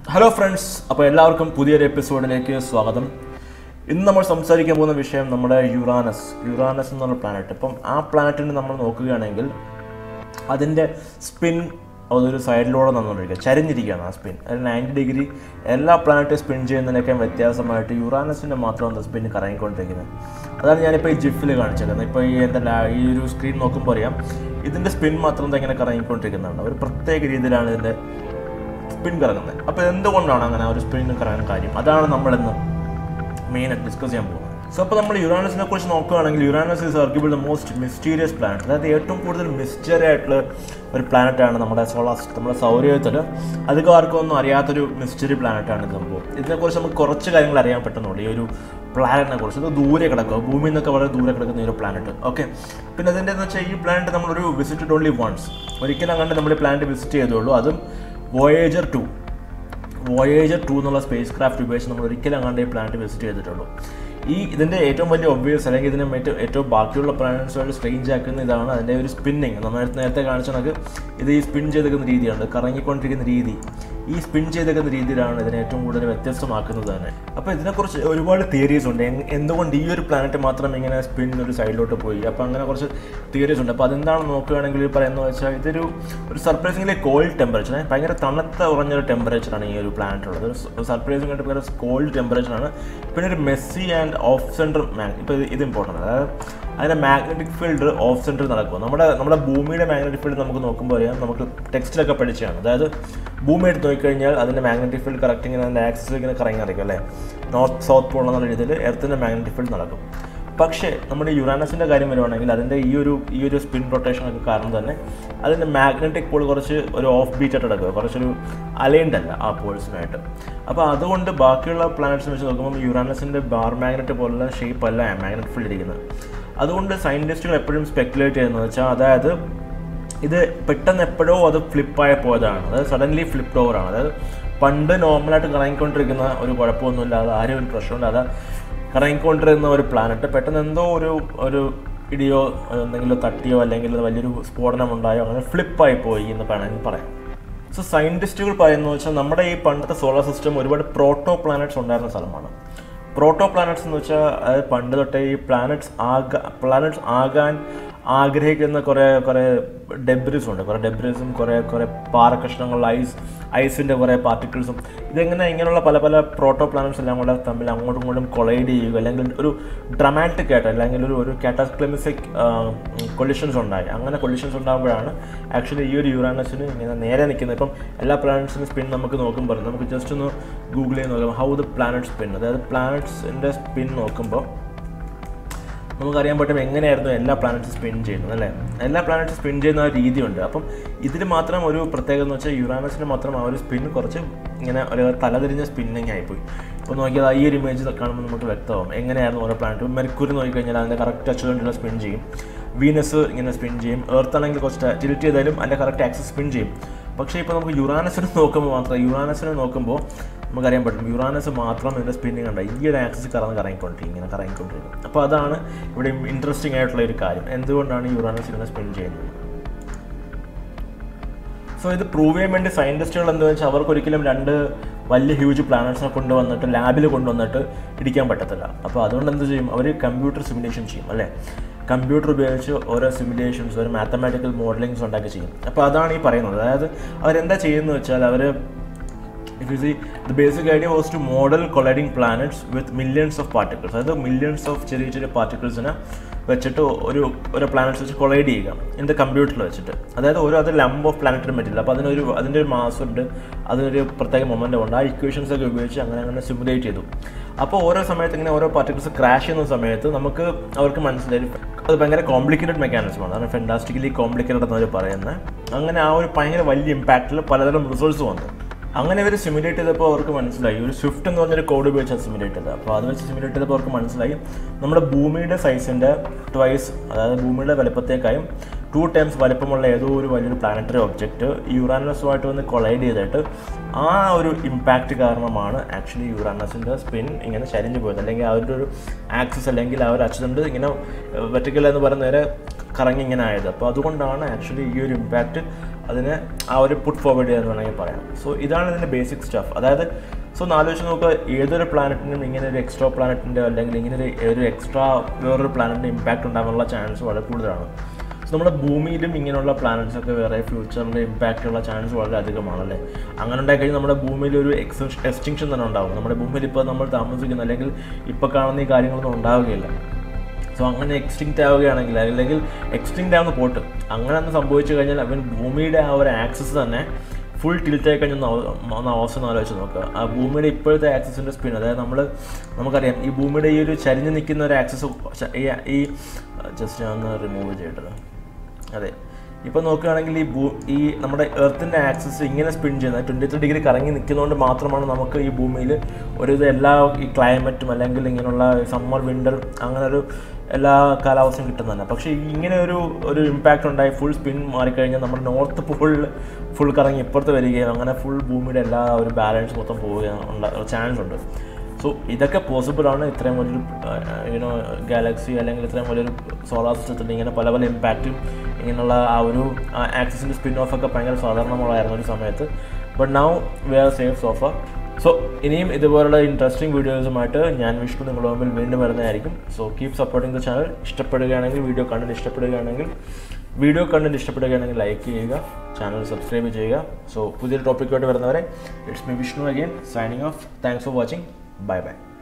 hello friends അപ്പോൾ എല്ലാവർക്കും പുതിയൊരു എപ്പിസോഡിലേക്ക് സ്വാഗതം ഇന്ന് നമ്മൾ സംസാരിക്കാൻ പോകുന്ന വിഷയം നമ്മുടെ യുറാനസ് യുറാനസ് എന്നുള്ള പ്ലാനറ്റ് ഇപ്പം ആ പ്ലാനറ്റിന് നമ്മൾ നോക്കുകയാണെങ്കിൽ അതിൻ്റെ സ്പിൻ അതൊരു സൈഡിലൂടെ നടന്നുകൊണ്ടിരിക്കുക ചരിഞ്ഞിരിക്കുകയാണ് ആ സ്പിൻ അത് നയൻറ്റി ഡിഗ്രി എല്ലാ പ്ലാനറ്റും സ്പിൻ ചെയ്യുന്നതിനൊക്കെ വ്യത്യാസമായിട്ട് യുറാനസിൻ്റെ മാത്രം എന്താ സ്പിൻ കറങ്ങിക്കൊണ്ടിരിക്കുന്നത് അതാണ് ഞാനിപ്പോൾ ഈ ജിഫിൽ കാണിച്ചേക്കുന്നത് ഇപ്പോൾ ഈ എൻ്റെ ലാ- ഈ ഒരു സ്ക്രീൻ നോക്കുമ്പോൾ അറിയാം ഇതിൻ്റെ സ്പിൻ മാത്രം എന്താ ഇങ്ങനെ കറങ്ങിക്കൊണ്ടിരിക്കുന്നുണ്ട് ഒരു പ്രത്യേക രീതിയിലാണ് ഇതിൻ്റെ സ്പിൻ കറങ്ങുന്നത് അപ്പോൾ എന്തുകൊണ്ടാണ് അങ്ങനെ ഒരു സ്പിൻ കറങ്ങാൻ കാര്യം അതാണ് നമ്മളിന്ന് മെയിനായിട്ട് ഡിസ്കസ് ചെയ്യാൻ പോകുന്നത് സോ അപ്പോൾ നമ്മൾ യുറാനസിനെ കുറിച്ച് നോക്കുകയാണെങ്കിൽ Uranus is arguable the most mysterious planet അതായത് ഏറ്റവും കൂടുതൽ മിസ്റ്ററി ആയിട്ടുള്ള ഒരു പ്ലാനറ്റാണ് നമ്മുടെ സോളാർ സിസ്റ്റം നമ്മുടെ സൗരയൂഥത്തിൽ അധികം ആർക്കും ഒന്നും അറിയാത്തൊരു മിസ്റ്ററി പ്ലാനറ്റാണ് ഇത് സംഭവം ഇതിനെക്കുറിച്ച് നമുക്ക് കുറച്ച് കാര്യങ്ങൾ അറിയാൻ പറ്റുന്നുള്ളൂ ഈ ഒരു പ്ലാനറ്റിനെ കുറിച്ച് ഇത് ദൂരെ കിടക്കുക ഭൂമിയിൽ നിന്നൊക്കെ വളരെ ദൂരെ കിടക്കുന്ന ഈ ഒരു പ്ലാനറ്റ് ഓക്കെ പിന്നെ അതിൻ്റെ എന്ന് വെച്ചാൽ ഈ പ്ലാനറ്റ് നമ്മളൊരു വിസിറ്റഡ് ഓൺലി വൺസ് ഒരിക്കലും കണ്ട് നമ്മൾ ഈ പ്ലാനറ്റ് വിസിറ്റ് ചെയ്തുള്ളൂ അതും വോയേജർ ടു വോയേജർ ടു എന്നുള്ള സ്പേസ് ക്രാഫ്റ്റ് ഉപയോഗിച്ച് നമ്മൾ ഒരിക്കലും അങ്ങാണ്ട് ഈ പ്ലാനറ്റ് വിസിറ്റ് ചെയ്തിട്ടുള്ളൂ ഈ ഇതിൻ്റെ ഏറ്റവും വലിയ ഒബ്വിയസ് അല്ലെങ്കിൽ ഇതിനെ ഏറ്റവും ഏറ്റവും ബാക്കിയുള്ള പ്ലാനറ്റ്സുമായിട്ട് സ്ട്രെയിഞ്ച് ആക്കുന്ന ഇതാണ് അതിൻ്റെ ഒരു സ്പിന്നിങ് നമ്മൾ നേരത്തെ കാണിച്ച കണക്ക് ഇത് ഈ സ്പിൻ ചെയ്തെടുക്കുന്ന രീതിയാണ് കറങ്ങിക്കൊണ്ടിരിക്കുന്ന രീതി ഈ സ്പിൻ ചെയ്തെടുക്കുന്ന രീതിയിലാണ് ഇതിനെ ഏറ്റവും കൂടുതൽ വ്യത്യസ്തമാക്കുന്നത് തന്നെ അപ്പോൾ ഇതിനെക്കുറിച്ച് ഒരുപാട് തിയറീസ് ഉണ്ട് എങ്- എന്തുകൊണ്ട് ഈ ഒരു പ്ലാനറ്റ് മാത്രം ഇങ്ങനെ സ്പിൻ ഒരു സൈഡിലോട്ട് പോയി അപ്പോൾ അങ്ങനെ കുറച്ച് തിയറീസ് ഉണ്ട് അപ്പോൾ അതെന്താണെന്ന് നോക്കുകയാണെങ്കിൽ ഈ പറയുന്നത് വെച്ചാൽ ഇതൊരു ഒരു സർപ്രൈസിംഗ്ലി കോൾഡ് ടെമ്പറേച്ചർ ഭയങ്കര തണുത്ത കുറഞ്ഞൊരു ടെമ്പറേച്ചറാണ് ഈ ഒരു പ്ലാനറ്റ് ഉള്ളത് ഒരു സർപ്രൈസിംഗ് ആയിട്ട് ഭയങ്കര കോൾഡ് ടെമ്പറേച്ചറാണ് പിന്നെ ഒരു മെസ്സി ആൻഡ് ഓഫ് സെൻറ്റർ ഇപ്പോൾ ഇത് ഇമ്പോർട്ടൻ്റ് അതായത് അതിൻ്റെ മാഗ്നറ്റിക് ഫീൽഡ് ഓഫ് സെൻറ്റർ നടക്കും നമ്മുടെ നമ്മുടെ ഭൂമിയുടെ മാഗ്നറ്റിക് ഫീൽഡ് നമുക്ക് നോക്കുമ്പോൾ അറിയാം നമുക്ക് ടെക്സ്റ്റിലൊക്കെ പഠിച്ചതാണ് അതായത് ഭൂമി എടുത്ത് നോക്കിക്കഴിഞ്ഞാൽ അതിൻ്റെ മാഗ്നറ്റിക് ഫീൽഡ് കറക്റ്റ് ഇങ്ങനെ അതിൻ്റെ ആക്സിസ് ഇങ്ങനെ കറങ്ങി നടക്കും അല്ലേ നോർത്ത് സൗത്ത് പോൾ എന്നുള്ള രീതിയിൽ എർത്തിൻ്റെ മാഗ്നറ്റിക് ഫീൽഡ് നടക്കും പക്ഷേ നമ്മുടെ യുറാനസിൻ്റെ കാര്യം വരുവാണെങ്കിൽ അതിൻ്റെ ഈ ഒരു ഈ ഒരു സ്പിൻ റൊട്ടേഷൻ ഒക്കെ കാരണം തന്നെ അതിൻ്റെ മാഗ്നറ്റിക് പോൾ കുറച്ച് ഒരു ഓഫ് ബീറ്റ് ആയിട്ട് നടക്കുക കുറച്ചൊരു അലൈൻഡ് അല്ല ആ പോൾസിനായിട്ട് അപ്പോൾ അതുകൊണ്ട് ബാക്കിയുള്ള പ്ലാനറ്റ്സ് വെച്ച് നോക്കുമ്പോൾ യുറാനസിൻ്റെ ബാർ മാഗ്നറ്റ് പോലുള്ള ഷേപ്പ് അല്ല മാഗ്നറ്റ് ഫീൽഡ് ഇരിക്കുന്നത് അതുകൊണ്ട് സയൻറ്റിസ്റ്റുകൾ എപ്പോഴും സ്പെക്കുലേറ്റ് ചെയ്യുന്നത് വെച്ചാൽ അതായത് ഇത് പെട്ടെന്ന് എപ്പോഴോ അത് ഫ്ലിപ്പായി പോയതാണ് അതായത് സഡൻലി ഫ്ലിപ്ഡ് ഓവർ ആണ് അതായത് പണ്ട് നോർമലായിട്ട് കറങ്ങിക്കൊണ്ടിരിക്കുന്ന ഒരു കുഴപ്പമൊന്നുമില്ലാതെ ആരും ഒരു പ്രശ്നമില്ലാതെ കറങ്ങിക്കൊണ്ടിരുന്ന ഒരു പ്ലാനറ്റ് പെട്ടെന്ന് എന്തോ ഒരു ഒരു ഇടിയോ എന്തെങ്കിലും തട്ടിയോ അല്ലെങ്കിൽ വലിയൊരു സ്ഫോടനം ഉണ്ടായോ അങ്ങനെ ഫ്ലിപ്പായി പോയി എന്ന് വേണമെങ്കിൽ പറയാം സോ സയൻറ്റിസ്റ്റുകൾ പറയുന്നത് വെച്ചാൽ നമ്മുടെ ഈ പണ്ടത്തെ സോളാർ സിസ്റ്റം ഒരുപാട് പ്രോട്ടോ പ്ലാനറ്റ്സ് ഉണ്ടായിരുന്ന സ്ഥലമാണ് പ്രോട്ടോ പ്ലാനറ്റ്സ് എന്ന് വെച്ചാൽ അതായത് പണ്ട് തൊട്ടേ ഈ പ്ലാനറ്റ്സ് ആകാ പ്ലാനറ്റ്സ് ആകാൻ ആഗ്രഹിക്കുന്ന കുറേ കുറേ ഡെബ്രിസ് ഉണ്ട് കുറേ ഡെബ്രിസും കുറേ കുറേ പാറക്കഷ്ണങ്ങൾ ഐസ് ഐസിൻ്റെ കുറേ പാർട്ടിക്കിൾസും ഇതെങ്ങനെ ഇങ്ങനെയുള്ള പല പല പ്രോട്ടോ പ്ലാനറ്റ്സ് എല്ലാം കൂടെ തമ്മിൽ അങ്ങോട്ടും ഇങ്ങോട്ടും കൊളൈഡ് ചെയ്യുക അല്ലെങ്കിൽ ഒരു ഡ്രമാറ്റിക് ആയിട്ട് അല്ലെങ്കിൽ ഒരു ഒരു കാറ്റാസ്ക്ലമിസിക് കൊളിഷൻസ് ഉണ്ടായി അങ്ങനെ കൊളിഷൻസ് ഉണ്ടാകുമ്പോഴാണ് ആക്ച്വലി ഈ ഒരു യുറാനസിന് ഇങ്ങനെ നേരെ നിൽക്കുന്നത് ഇപ്പം എല്ലാ പ്ലാനറ്റ്സിനും സ്പിൻ നമുക്ക് നോക്കുമ്പോൾ നമുക്ക് ജസ്റ്റ് ഒന്ന് ഗൂഗിൾ ചെയ്ത് നോക്കാം ഹൗ ദ പ്ലാനറ്റ് സ്പിൻ അതായത് പ്ലാനറ്റ്സിൻ്റെ സ്പിൻ നോക്കുമ്പോൾ നമുക്കറിയാൻ പറ്റും എങ്ങനെയായിരുന്നു എല്ലാ പ്ലാനറ്റ്സും സ്പിൻ ചെയ്യുന്നത് അല്ലേ എല്ലാ പ്ലാനറ്റ്സും സ്പിൻ ചെയ്യുന്ന ആ രീതിയുണ്ട് അപ്പം ഇതിൽ മാത്രം ഒരു പ്രത്യേകത എന്ന് വെച്ചാൽ യുറാനസിന് മാത്രം ആ ഒരു സ്പിൻ കുറച്ച് ഇങ്ങനെ ഒരു തലതിരിഞ്ഞ സ്പിന്നിങ് ആയിപ്പോയി ഇപ്പോൾ നോക്കിയാൽ ഈ ഒരു ഇമേജ് കാണുമ്പോൾ നമുക്ക് വ്യക്തമാവും എങ്ങനെയായിരുന്നു ഓരോ പ്ലാനറ്റ് മെർക്കുരി നോക്കിക്കഴിഞ്ഞാൽ അതിൻ്റെ കറക്റ്റ് അച്ചുകൊണ്ടുള്ള സ്പിൻ ചെയ്യും വീനസ് ഇങ്ങനെ സ്പിൻ ചെയ്യും എർത്ത് ആണെങ്കിൽ കുറച്ച് ടിലിറ്റ് ചെയ്താലും അതിൻ്റെ കറക്റ്റ് ആക്സസ് സ്പിൻ ചെയ്യും പക്ഷേ ഇപ്പോൾ നമുക്ക് യുറാനസിന് നോക്കുമ്പോൾ മാത്രം യുറാനസിനെ നോക്കുമ്പോൾ നമുക്കറിയാൻ പറ്റും യുറാനസ് മാത്രം ഇതിൻ്റെ സ്പിന്നിങ് ഉണ്ട് ഈ ഒരു ആക്സസ് കറന്ന് കറങ്ങിക്കൊണ്ടിരിക്കും ഇങ്ങനെ കറങ്ങിക്കൊണ്ടിരിക്കും അപ്പോൾ അതാണ് ഇവിടെ ഇൻട്രസ്റ്റിംഗ് ആയിട്ടുള്ള ഒരു കാര്യം എന്തുകൊണ്ടാണ് യുറാനസ് ഇങ്ങനെ സ്പിൻ ചെയ്യുന്നത് സോ ഇത് പ്രൂവ് ചെയ്യാൻ വേണ്ടി സയൻറ്റിസ്റ്റുകൾ എന്താ വെച്ചാൽ അവർക്ക് ഒരിക്കലും രണ്ട് വലിയ ഹ്യൂജ് പ്ലാനറ്റ്സിനെ കൊണ്ടുവന്നിട്ട് ലാബിൽ കൊണ്ടുവന്നിട്ട് ഇടിക്കാൻ പറ്റത്തില്ല അപ്പോൾ അതുകൊണ്ട് എന്ത് ചെയ്യും അവർ കമ്പ്യൂട്ടർ സിമുലേഷൻ ചെയ്യും അല്ലേ കമ്പ്യൂട്ടർ ഉപയോഗിച്ച് ഓരോ സിമുലേഷൻസ് ഒരു മാത്തമാറ്റിക്കൽ മോഡലിങ്സ് ഉണ്ടാക്കി ചെയ്യും അപ്പോൾ അതാണ് ഈ പറയുന്നത് അതായത് അവരെന്താ ചെയ്യുന്നത് വെച്ചാൽ അവർ if you see the basic idea was to model colliding planets with millions of particles അതായത് മില്യൺസ് ഓഫ് ചെറിയ ചെറിയ പാർട്ടിക്കിൾസിനെ വെച്ചിട്ട് ഒരു ഒരു പ്ലാനറ്റ്സ് വെച്ച് കൊളൈഡ് ചെയ്യുക ഇൻ ദ കമ്പ്യൂട്ടറിൽ വെച്ചിട്ട് അതായത് ഓരോ അത് ലംബ് ഓഫ് പ്ലാനറ്ററി മെറ്റീരിയൽ അപ്പോൾ അതിനൊരു അതിൻ്റെ ഒരു മാസ് ഉണ്ട് അതിനൊരു പ്രത്യേക മൊമെൻ്റ് ഉണ്ട് ആ ഇക്വേഷൻസ് ഒക്കെ ഉപയോഗിച്ച് അങ്ങനെ അങ്ങനെ സിമുലേറ്റ് ചെയ്തു അപ്പോൾ ഓരോ സമയത്ത് ഇങ്ങനെ ഓരോ പാർട്ടിക്കിൾസ് ക്രാഷ് ചെയ്യുന്ന സമയത്ത് നമുക്ക് അവർക്ക് മനസ്സിലായി അത് ഭയങ്കര കോംപ്ലിക്കേറ്റഡ് മെക്കാനിസമാണ് അതാണ് ഫെൻഡാസ്റ്റിക്കലി കോംപ്ലിക്കേറ്റഡ് എന്നവർ പറയുന്നത് അങ്ങനെ ആ ഒരു ഭയങ്കര വലിയ ഇമ്പാക്റ്റിൽ പലതരം റിസൾട്ട്സ് വന്നു അങ്ങനെ ഇവർ സിമുലേറ്റ് ചെയ്തപ്പോൾ അവർക്ക് മനസ്സിലായി ഒരു സ്വിഫ്റ്റ് എന്ന് പറഞ്ഞൊരു കോഡ് ഉപയോഗിച്ചാണ് സിമുലേറ്റ് ചെയ്തത് അപ്പോൾ അത് വെച്ച് സിമുലേറ്റ് ചെയ്തപ്പോൾ അവർക്ക് മനസ്സിലായി നമ്മുടെ ഭൂമിയുടെ സൈസിൻ്റെ ട്വൈസ് അതായത് ഭൂമിയുടെ വലുപ്പത്തേക്കായും ടു ടൈംസ് വലുപ്പമുള്ള ഏതോ ഒരു വലിയൊരു പ്ലാനറ്ററി ഒബ്ജക്റ്റ് യുറാനസുമായിട്ട് വന്ന് കൊളൈഡ് ചെയ്തിട്ട് ആ ഒരു ഇമ്പാക്റ്റ് കാരണമാണ് ആക്ച്വലി യുറാനസിൻ്റെ സ്പിൻ ഇങ്ങനെ ചരിഞ്ഞു പോയത് അല്ലെങ്കിൽ ആ ഒരു ആക്സിസ് അല്ലെങ്കിൽ ആ ഒരു അച്ചുതണ്ട് ഇങ്ങനെ വെർട്ടിക്കൽ എന്ന് പറയുന്ന നേരെ കറങ്ങി ഇങ്ങനെ ആയത് അപ്പോൾ അതുകൊണ്ടാണ് ആക്ച്വലി ഈ ഒരു ഇമ്പാക്റ്റ് അതിനെ ആ ഒരു പുട്ട് ഫോർവേഡ് ചെയ്യാന്ന് വേണമെങ്കിൽ പറയാം സോ ഇതാണ് ഇതിൻ്റെ ബേസിക് സ്റ്റഫ് അതായത് സോ ഒന്ന് ആലോചിച്ച് നോക്കുക ഏതൊരു പ്ലാനറ്റിനും ഇങ്ങനെ ഒരു എക്സ്ട്രാ പ്ലാനറ്റിൻ്റെ അല്ലെങ്കിൽ ഇങ്ങനെ ഒരു ഒരു എക്സ്ട്രാ വേറൊരു പ്ലാനറ്റിൻ്റെ ഇമ്പാക്റ്റ് ഉണ്ടാകാനുള്ള ചാൻസ് വളരെ കൂടുതലാണ് സോ നമ്മുടെ ഭൂമിയിലും ഇങ്ങനെയുള്ള പ്ലാനറ്റ്സ് ഒക്കെ വേറെ ഫ്യൂച്ചറിൽ ഇമ്പാക്റ്റ് ഉള്ള ചാൻസ് വളരെ അധികമാണല്ലേ അങ്ങനെ ഉണ്ടായി കഴിഞ്ഞാൽ നമ്മുടെ ഭൂമിയിൽ ഒരു എക്സ് എക്സ്റ്റിങ്ഷൻ തന്നെ ഉണ്ടാവും നമ്മുടെ ഭൂമിയിൽ ഇപ്പോൾ നമ്മൾ താമസിക്കുന്ന അല്ലെങ്കിൽ ഇപ്പോൾ കാണുന്ന ഈ കാര്യങ്ങളൊന്നും ഉണ്ടാവുകയില്ല സോ അങ്ങനെ എക്സ്റ്റിങ്ക്റ്റ് ആവുകയാണെങ്കിൽ അല്ലെങ്കിൽ എക്സ്റ്റിങ്ക്റ്റ് ആവുന്ന പോട്ട് അങ്ങനെ ഒന്ന് സംഭവിച്ചു കഴിഞ്ഞാൽ അവൻ ഭൂമിയുടെ ആ ഒരു ആക്സസ് തന്നെ ഫുൾ ടിൽറ്റ് ആയി കഴിഞ്ഞ ഒന്ന് അവസ്ഥ ഒന്ന് ആലോചിച്ച് നോക്കുക ആ ഭൂമിയുടെ ഇപ്പോഴത്തെ ആക്സസിൻ്റെ സ്പിൻ അതായത് നമ്മൾ നമുക്കറിയാം ഈ ഭൂമിയുടെ ഈ ഒരു ചരിഞ്ഞ് നിൽക്കുന്ന ഒരു ആക്സസ് ഈ ജസ്റ്റ് ഞാൻ ഒന്ന് റിമൂവ് ചെയ്യേണ്ടത് അതെ ഇപ്പോൾ നോക്കുകയാണെങ്കിൽ ഈ ഭൂ ഈ നമ്മുടെ എർത്തിൻ്റെ ആക്സസ് ഇങ്ങനെ സ്പിൻ ചെയ്യുന്നത് ട്വൻറ്റി ത്രീ ഡിഗ്രി കറങ്ങി നിൽക്കുന്നതുകൊണ്ട് മാത്രമാണ് നമുക്ക് ഈ ഭൂമിയിൽ ഒരു ഇത് എല്ലാ ഈ ക്ലൈമറ്റും അല്ലെങ്കിൽ ഇങ്ങനെയുള്ള സമ്മർ വിൻ്റർ അങ്ങനെ ഒരു എല്ലാ കാലാവസ്ഥയും കിട്ടുന്നതന്നെ പക്ഷേ ഈ ഇങ്ങനെ ഒരു ഒരു ഇമ്പാക്റ്റ് ഉണ്ടായി ഫുൾ സ്പിൻ മാറിക്കഴിഞ്ഞാൽ നമ്മുടെ നോർത്ത് പോളിൽ ഫുൾ കറങ്ങി ഇപ്പുറത്ത് വരികയും അങ്ങനെ ഫുൾ ഭൂമിയുടെ എല്ലാ ഒരു ബാലൻസ് മൊത്തം പോവുകയും ചാൻസ് ഉണ്ട് സോ ഇതൊക്കെ പോസിബിൾ ആണ് ഇത്രയും വലിയൊരു യുനോ ഗാലക്സി അല്ലെങ്കിൽ ഇത്രയും വലിയൊരു സോളാർ സിസ്റ്റത്തിൽ ഇങ്ങനെ പല പല ഇമ്പാക്റ്റും ഇങ്ങനെയുള്ള ആ ഒരു ആക്സിസിൻ്റെ സ്പിൻ ഓഫ് ഒക്കെ ഭയങ്കര സാധാരണമുള്ളതായിരുന്നു ഒരു സമയത്ത് but now we are safe so far so ഇനിയും ഇതുപോലുള്ള ഇൻട്രസ്റ്റിംഗ് വീഡിയോസുമായിട്ട് ഞാൻ വിഷ്ണു നിങ്ങളുടെ മുമ്പിൽ വീണ്ടും വരുന്നതായിരിക്കും so keep supporting the channel ഇഷ്ടപ്പെടുകയാണെങ്കിൽ വീഡിയോ കണ്ടന്റ് ഇഷ്ടപ്പെടുകയാണെങ്കിൽ വീഡിയോ കണ്ടന്റ് ഇഷ്ടപ്പെടുകയാണെങ്കിൽ ലൈക്ക് ചെയ്യുക ചാനൽ സബ്സ്ക്രൈബ് ചെയ്യുക സോ പുതിയൊരു ടോപ്പിക്കുമായിട്ട് വരുന്നവരെ it's me Vishnu again signing off thanks for watching bye by